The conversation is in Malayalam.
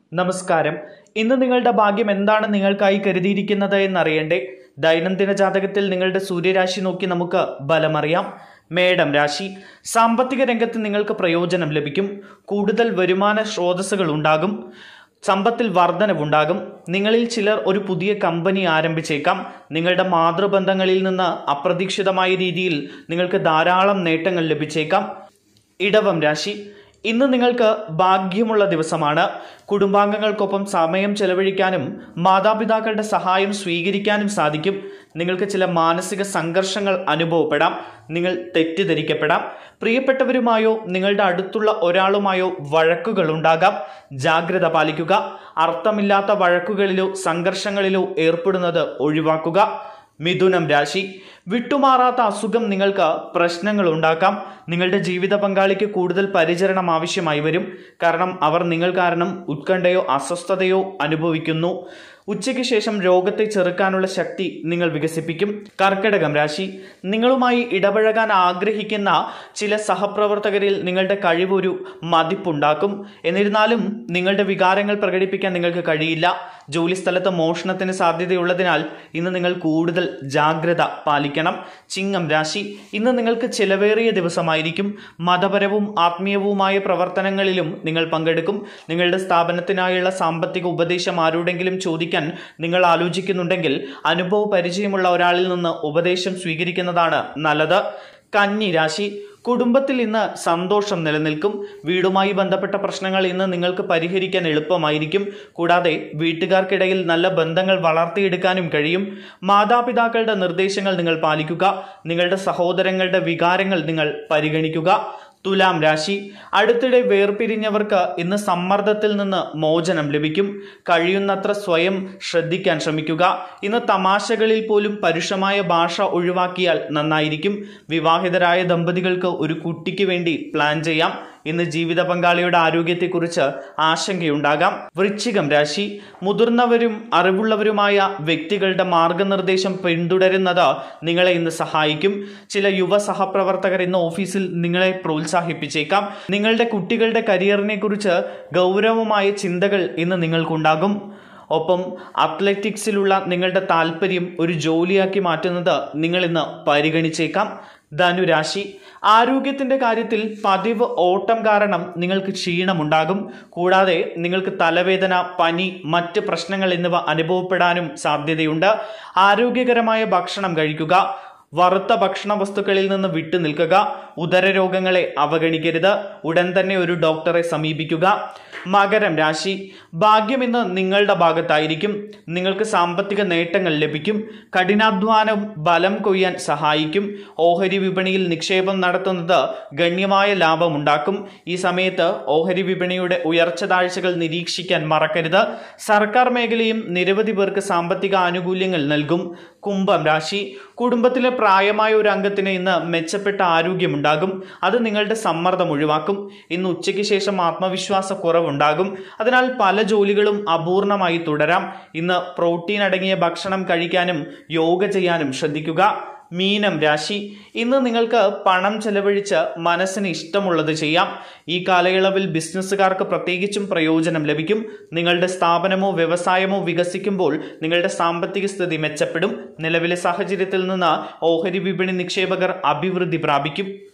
നമസ്കാരം ഇന്ന് നിങ്ങളുടെ ഭാഗ്യം എന്താണ് നിങ്ങൾക്കായി കരുതിയിരിക്കുന്നത് എന്നറിയണ്ടേ ദൈനംദിന ജാതകത്തിൽ നിങ്ങളുടെ സൂര്യരാശി നോക്കി നമുക്ക് ബലമറിയാം മേടം രാശി സാമ്പത്തിക രംഗത്ത് നിങ്ങൾക്ക് പ്രയോജനം ലഭിക്കും കൂടുതൽ വരുമാന സ്രോതസ്സുകൾ ഉണ്ടാകും സമ്പത്തിൽ വർധനവുണ്ടാകും നിങ്ങളിൽ ചിലർ ഒരു പുതിയ കമ്പനി ആരംഭിച്ചേക്കാം നിങ്ങളുടെ മാതൃബന്ധങ്ങളിൽ നിന്ന് അപ്രതീക്ഷിതമായ രീതിയിൽ നിങ്ങൾക്ക് ധാരാളം നേട്ടങ്ങൾ ലഭിച്ചേക്കാം ഇടവം രാശി ഇന്ന് നിങ്ങൾക്ക് ഭാഗ്യമുള്ള ദിവസമാണ് കുടുംബാംഗങ്ങൾക്കൊപ്പം സമയം ചെലവഴിക്കാനും മാതാപിതാക്കളുടെ സഹായം സ്വീകരിക്കാനും സാധിക്കും നിങ്ങൾക്ക് ചില മാനസിക സംഘർഷങ്ങൾ അനുഭവപ്പെടാം നിങ്ങൾ തെറ്റിദ്ധരിക്കപ്പെടാം പ്രിയപ്പെട്ടവരുമായോ നിങ്ങളുടെ അടുത്തുള്ള ഒരാളുമായോ വഴക്കുകൾ ഉണ്ടാകാം ജാഗ്രത പാലിക്കുക അർത്ഥമില്ലാത്ത വഴക്കുകളിലോ സംഘർഷങ്ങളിലോ ഏർപ്പെടുന്നത് ഒഴിവാക്കുക മിഥുനം രാശി വിട്ടുമാറാത്ത അസുഖം നിങ്ങൾക്ക് പ്രശ്നങ്ങൾ ഉണ്ടാക്കാം നിങ്ങളുടെ ജീവിത പങ്കാളിക്ക് കൂടുതൽ പരിചരണം ആവശ്യമായി വരും കാരണം അവർ നിങ്ങൾ കാരണം ഉത്കണ്ഠയോ അസ്വസ്ഥതയോ അനുഭവിക്കുന്നു ഉച്ചയ്ക്ക് ശേഷം രോഗത്തെ ചെറുക്കാനുള്ള ശക്തി നിങ്ങൾ വികസിപ്പിക്കും കർക്കിടകം രാശി നിങ്ങളുമായി ഇടപഴകാൻ ആഗ്രഹിക്കുന്ന ചില സഹപ്രവർത്തകരിൽ നിങ്ങളുടെ കഴിവൊരു മതിപ്പുണ്ടാക്കും എന്നിരുന്നാലും നിങ്ങളുടെ വികാരങ്ങൾ പ്രകടിപ്പിക്കാൻ നിങ്ങൾക്ക് കഴിയില്ല ജോലിസ്ഥലത്ത് മോഷണത്തിന് സാധ്യതയുള്ളതിനാൽ ഇന്ന് നിങ്ങൾ കൂടുതൽ ജാഗ്രത പാലിക്കണം ചിങ്ങം രാശി ഇന്ന് നിങ്ങൾക്ക് ചിലവേറിയ ദിവസമായിരിക്കും മതപരവും ആത്മീയവുമായ പ്രവർത്തനങ്ങളിലും നിങ്ങൾ പങ്കെടുക്കും നിങ്ങളുടെ സ്ഥാപനത്തിനായുള്ള സാമ്പത്തിക ഉപദേശം ആരോടെങ്കിലും ചോദിക്കാൻ നിങ്ങൾ ആലോചിക്കുന്നുണ്ടെങ്കിൽ അനുഭവ പരിചയമുള്ള ഒരാളിൽ നിന്ന് ഉപദേശം സ്വീകരിക്കുന്നതാണ് നല്ലത് കന്നി രാശി കുടുംബത്തിൽ ഇന്ന് സന്തോഷം നിലനിൽക്കും വീടുമായി ബന്ധപ്പെട്ട പ്രശ്നങ്ങൾ ഇന്ന് നിങ്ങൾക്ക് പരിഹരിക്കാൻ എളുപ്പമായിരിക്കും കൂടാതെ വീട്ടുകാർക്കിടയിൽ നല്ല ബന്ധങ്ങൾ വളർത്തിയെടുക്കാനും കഴിയും മാതാപിതാക്കളുടെ നിർദ്ദേശങ്ങൾ നിങ്ങൾ പാലിക്കുക നിങ്ങളുടെ സഹോദരങ്ങളുടെ വികാരങ്ങൾ നിങ്ങൾ പരിഗണിക്കുക തുലാം രാശി അടുത്തിടെ വേർപിരിഞ്ഞവർക്ക് ഇന്ന് സമ്മർദ്ദത്തിൽ നിന്ന് മോചനം ലഭിക്കും കഴിയുന്നത്ര സ്വയം ശ്രദ്ധിക്കാൻ ശ്രമിക്കുക ഇന്ന് തമാശകളിൽ പോലും പരുഷമായ ഭാഷ ഒഴിവാക്കിയാൽ നന്നായിരിക്കും വിവാഹിതരായ ദമ്പതികൾക്ക് ഒരു കുട്ടിക്ക് വേണ്ടി പ്ലാൻ ചെയ്യാം ഇന്ന് ജീവിത പങ്കാളിയുടെ ആരോഗ്യത്തെക്കുറിച്ച് ആശങ്കയുണ്ടാകാം വൃശ്ചികം രാശി മുതിർന്നവരും അറിവുള്ളവരുമായ വ്യക്തികളുടെ മാർഗനിർദ്ദേശം പിന്തുടരുന്നത് നിങ്ങളെ ഇന്ന് സഹായിക്കും ചില യുവ സഹപ്രവർത്തകർ ഇന്ന് ഓഫീസിൽ നിങ്ങളെ പ്രോത്സാഹിപ്പിച്ചേക്കാം നിങ്ങളുടെ കുട്ടികളുടെ കരിയറിനെ കുറിച്ച് ഗൗരവമായ ചിന്തകൾ ഇന്ന് നിങ്ങൾക്കുണ്ടാകും ഒപ്പം അത്ലറ്റിക്സിലുള്ള നിങ്ങളുടെ താല്പര്യം ഒരു ജോലിയാക്കി മാറ്റുന്നത് നിങ്ങൾ ഇന്ന് പരിഗണിച്ചേക്കാം ധനുരാശി ആരോഗ്യത്തിന്റെ കാര്യത്തിൽ പതിവ് ഓട്ടം കാരണം നിങ്ങൾക്ക് ക്ഷീണമുണ്ടാകും കൂടാതെ നിങ്ങൾക്ക് തലവേദന പനി മറ്റ് പ്രശ്നങ്ങൾ എന്നിവ അനുഭവപ്പെടാനും സാധ്യതയുണ്ട് ആരോഗ്യകരമായ ഭക്ഷണം കഴിക്കുക വറുത്ത ഭക്ഷണ വസ്തുക്കളിൽ നിന്ന് വിട്ടു നിൽക്കുക ഉദരരോഗങ്ങളെ അവഗണിക്കരുത് ഉടൻ തന്നെ ഒരു ഡോക്ടറെ സമീപിക്കുക മകരം രാശി ഭാഗ്യം ഇന്ന് നിങ്ങളുടെ ഭാഗത്തായിരിക്കും നിങ്ങൾക്ക് സാമ്പത്തിക നേട്ടങ്ങൾ ലഭിക്കും കഠിനാധ്വാനം ബലം കൊയ്യാൻ സഹായിക്കും ഓഹരി വിപണിയിൽ നിക്ഷേപം നടത്തുന്നത് ഗണ്യമായ ലാഭമുണ്ടാക്കും ഈ സമയത്ത് ഓഹരി വിപണിയുടെ ഉയർച്ച താഴ്ചകൾ നിരീക്ഷിക്കാൻ മറക്കരുത് സർക്കാർ മേഖലയും നിരവധി പേർക്ക് സാമ്പത്തിക ആനുകൂല്യങ്ങൾ നൽകും കുംഭം രാശി കുടുംബത്തിലെ പ്രായമായ ഒരു അംഗത്തിന് ഇന്ന് മെച്ചപ്പെട്ട ആരോഗ്യമുണ്ടാകും അത് നിങ്ങളുടെ സമ്മർദ്ദം ഒഴിവാക്കും ഇന്ന് ഉച്ചയ്ക്ക് ശേഷം ആത്മവിശ്വാസ കുറവുണ്ടാകും അതിനാൽ പല ജോലികളും അപൂർണമായി തുടരാം ഇന്ന് പ്രോട്ടീൻ അടങ്ങിയ ഭക്ഷണം കഴിക്കാനും യോഗ ചെയ്യാനും ശ്രദ്ധിക്കുക മീനം രാശി ഇന്ന് നിങ്ങൾക്ക് പണം ചെലവഴിച്ച് മനസ്സിന് ഇഷ്ടമുള്ളത് ചെയ്യാം ഈ കാലയളവിൽ ബിസിനസ്സുകാർക്ക് പ്രത്യേകിച്ചും പ്രയോജനം ലഭിക്കും നിങ്ങളുടെ സ്ഥാപനമോ വ്യവസായമോ വികസിക്കുമ്പോൾ നിങ്ങളുടെ സാമ്പത്തിക സ്ഥിതി മെച്ചപ്പെടും നിലവിലെ സാഹചര്യത്തിൽ നിന്ന് ഓഹരി വിപണി നിക്ഷേപകർ അഭിവൃദ്ധി പ്രാപിക്കും